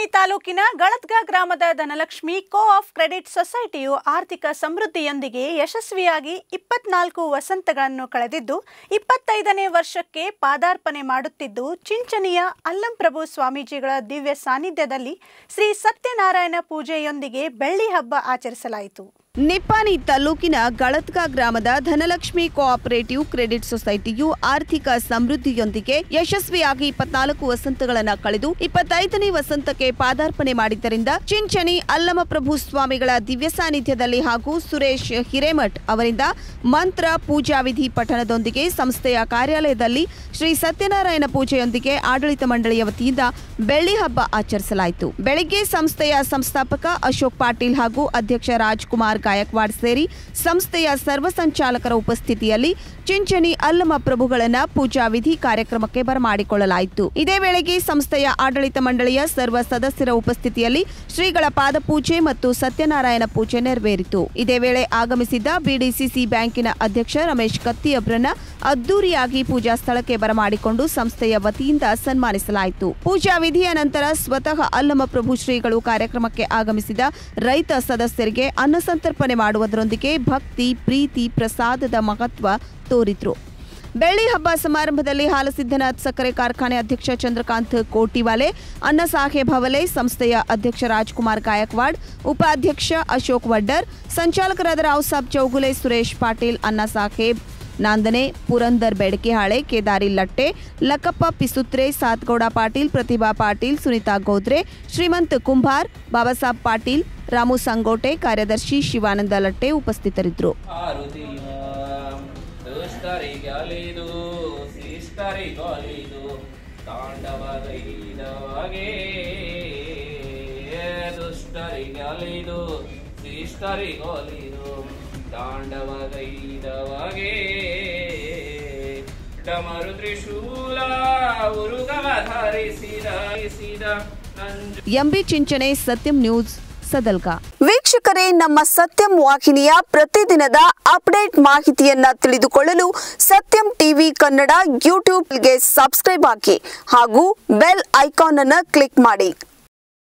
ತಾಲೂಕಿನ ಗಳತ್ಗ ಗ್ರಾಮದ ಧನಲಕ್ಷ್ಮಿ ಕೋ ಆಫ್ ಕ್ರೆಡಿಟ್ ಸೊಸೈಟಿಯು ಆರ್ಥಿಕ ಸಮೃದ್ಧಿಯೊಂದಿಗೆ ಯಶಸ್ವಿಯಾಗಿ ಇಪ್ಪತ್ನಾಲ್ಕು ವಸಂತಗಳನ್ನು ಕಳೆದಿದ್ದು ಇಪ್ಪತ್ತೈದನೇ ವರ್ಷಕ್ಕೆ ಪಾದಾರ್ಪಣೆ ಮಾಡುತ್ತಿದ್ದು ಚಿಂಚಣಿಯ ಅಲ್ಲಂಪ್ರಭು ಸ್ವಾಮೀಜಿಗಳ ದಿವ್ಯ ಸಾನ್ನಿಧ್ಯದಲ್ಲಿ ಶ್ರೀ ಸತ್ಯನಾರಾಯಣ ಪೂಜೆಯೊಂದಿಗೆ ಬೆಳ್ಳಿ ಹಬ್ಬ ಆಚರಿಸಲಾಯಿತು ನಿಪ್ಪಾಣಿ ತಾಲೂಕಿನ ಗಳತ್ಕ ಗ್ರಾಮದ ಧನಲಕ್ಷ್ಮಿ ಕೋಆಪರೇಟಿವ್ ಕ್ರೆಡಿಟ್ ಸೊಸೈಟಿಯು ಆರ್ಥಿಕ ಸಮೃದ್ಧಿಯೊಂದಿಗೆ ಯಶಸ್ವಿಯಾಗಿ ಇಪ್ಪತ್ನಾಲ್ಕು ವಸಂತಗಳನ್ನ ಕಳೆದು ಇಪ್ಪತ್ತೈದನೇ ವಸಂತಕ್ಕೆ ಪಾದಾರ್ಪಣೆ ಮಾಡಿದ್ದರಿಂದ ಚಿಂಚಣಿ ಅಲ್ಲಮಪ್ರಭು ಸ್ವಾಮಿಗಳ ದಿವ್ಯ ಸಾನ್ನಿಧ್ಯದಲ್ಲಿ ಹಾಗೂ ಸುರೇಶ್ ಹಿರೇಮಠ್ ಅವರಿಂದ ಮಂತ್ರ ಪೂಜಾ ವಿಧಿ ಪಠಣದೊಂದಿಗೆ ಸಂಸ್ಥೆಯ ಕಾರ್ಯಾಲಯದಲ್ಲಿ ಶ್ರೀ ಸತ್ಯನಾರಾಯಣ ಪೂಜೆಯೊಂದಿಗೆ ಆಡಳಿತ ಮಂಡಳಿಯ ವತಿಯಿಂದ ಬೆಳ್ಳಿ ಹಬ್ಬ ಆಚರಿಸಲಾಯಿತು ಬೆಳಗ್ಗೆ ಸಂಸ್ಥೆಯ ಸಂಸ್ಥಾಪಕ ಅಶೋಕ್ ಪಾಟೀಲ್ ಹಾಗೂ ಅಧ್ಯಕ್ಷ ರಾಜ್ಕುಮಾರ್ ಗಾಯಕ್ವಾಡ್ ಸೇರಿ ಸಂಸ್ಥೆಯ ಸರ್ವ ಸಂಚಾಲಕರ ಉಪಸ್ಥಿತಿಯಲ್ಲಿ ಚಿಂಚಣಿ ಅಲ್ಲಮ ಪ್ರಭುಗಳನ್ನ ಪೂಜಾ ವಿಧಿ ಕಾರ್ಯಕ್ರಮಕ್ಕೆ ಬರಮಾಡಿಕೊಳ್ಳಲಾಯಿತು ಇದೇ ವೇಳೆಗೆ ಸಂಸ್ಥೆಯ ಆಡಳಿತ ಮಂಡಳಿಯ ಸರ್ವ ಸದಸ್ಯರ ಉಪಸ್ಥಿತಿಯಲ್ಲಿ ಶ್ರೀಗಳ ಪಾದಪೂಜೆ ಮತ್ತು ಸತ್ಯನಾರಾಯಣ ಪೂಜೆ ನೆರವೇರಿತು ಇದೇ ವೇಳೆ ಆಗಮಿಸಿದ್ದ ಬಿಡಿಸಿಸಿ ಬ್ಯಾಂಕಿನ ಅಧ್ಯಕ್ಷ ರಮೇಶ್ ಕತ್ತಿ ಅವರನ್ನ ಅದ್ದೂರಿಯಾಗಿ ಪೂಜಾ ಸ್ಥಳಕ್ಕೆ ಬರಮಾಡಿಕೊಂಡು ಸಂಸ್ಥೆಯ ವತಿಯಿಂದ ಸನ್ಮಾನಿಸಲಾಯಿತು ಪೂಜಾ ವಿಧಿಯ ನಂತರ ಸ್ವತಃ ಅಲ್ಲಮ ಪ್ರಭು ಶ್ರೀಗಳು ಕಾರ್ಯಕ್ರಮಕ್ಕೆ ಆಗಮಿಸಿದ ರೈತ ಸದಸ್ಯರಿಗೆ ಅನ್ನಸಂತರ್ಪಣೆ ಮಾಡುವುದರೊಂದಿಗೆ ಭಕ್ತಿ ಪ್ರೀತಿ ಪ್ರಸಾದದ ಮಹತ್ವ ತೋರಿದ್ರು ಬೆಳ್ಳಿ ಹಬ್ಬ ಸಮಾರಂಭದಲ್ಲಿ ಹಾಲಸಿದ್ದನಾಥ್ ಸಕ್ಕರೆ ಕಾರ್ಖಾನೆ ಅಧ್ಯಕ್ಷ ಚಂದ್ರಕಾಂತ್ ಕೋಟಿವಾಲೆ ಅನ್ನ ಸಾಹೇಬ್ ಹವಲೆ ಸಂಸ್ಥೆಯ ಅಧ್ಯಕ್ಷ ರಾಜ್ಕುಮಾರ್ ಗಾಯಕ್ವಾಡ್ ಉಪಾಧ್ಯಕ್ಷ ಅಶೋಕ್ ವಡ್ಡರ್ ಸಂಚಾಲಕರಾದ ರಾವ್ ಸಾಬ್ ಚೌಗುಲೆ ಸುರೇಶ್ ಪಾಟೀಲ್ ಅನ್ನ ಸಾಹೇಬ್ ನಾಂದನೆ ಪುರಂದರ್ ಬೆಡಕಿಹಾಳೆ ಕೇದಾರಿ ಲಟ್ಟೆ ಲಕ್ಕಪ್ಪ ಪಿಸುತ್ರೆ ಸಾತ್ಗೌಡ ಪಾಟೀಲ್ ಪ್ರತಿಭಾ ಪಾಟೀಲ್ ಸುನೀತಾ ಗೋದ್ರೆ ಶ್ರೀಮಂತ್ ಕುಂಭಾರ್ ಬಾಬಾಸಾಬ್ ಪಾಟೀಲ್ ರಾಮು ಸಂಗೋಟೆ ಕಾರ್ಯದರ್ಶಿ ಶಿವಾನಂದ ಲಟ್ಟೆ ಉಪಸ್ಥಿತರಿದ್ದರು ಆರುದಿಯ ದುಷ್ಟರಿಗೆ ಅಲಿದು ಶಿಷ್ಟರಿಗೆ ಅಲಿದು ತಾಂಡವಗೈದವಾಗೆ ದುಷ್ಟರಿಗೆ ಅಲಿದು ಶಿಷ್ಟರಿಗೆ ಅಲಿದು ತಾಂಡವಗೈದವಾಗೆ ಡಮರು ತ್ರಿಶೂಲ ಉರುಗವ ಧರಿಸಿದ ಧರಿಸಿದ ನಂಜು ಎಂಬಿ ಚಿಂಚನೆ ಸತ್ಯಂ ನ್ಯೂಸ್ ಸದಲ್ಗ ವೀಕ್ಷಕರೇ ನಮ್ಮ ಸತ್ಯಂ ವಾಹಿನಿಯ ಪ್ರತಿದಿನದ ಅಪ್ಡೇಟ್ ಮಾಹಿತಿಯನ್ನ ತಿಳಿದುಕೊಳ್ಳಲು ಸತ್ಯಂ ಟಿವಿ ಕನ್ನಡ ಯೂಟ್ಯೂಬ್ಗೆ ಸಬ್ಸ್ಕ್ರೈಬ್ ಹಾಕಿ ಹಾಗೂ ಬೆಲ್ ಐಕಾನ್ ಅನ್ನು ಕ್ಲಿಕ್ ಮಾಡಿ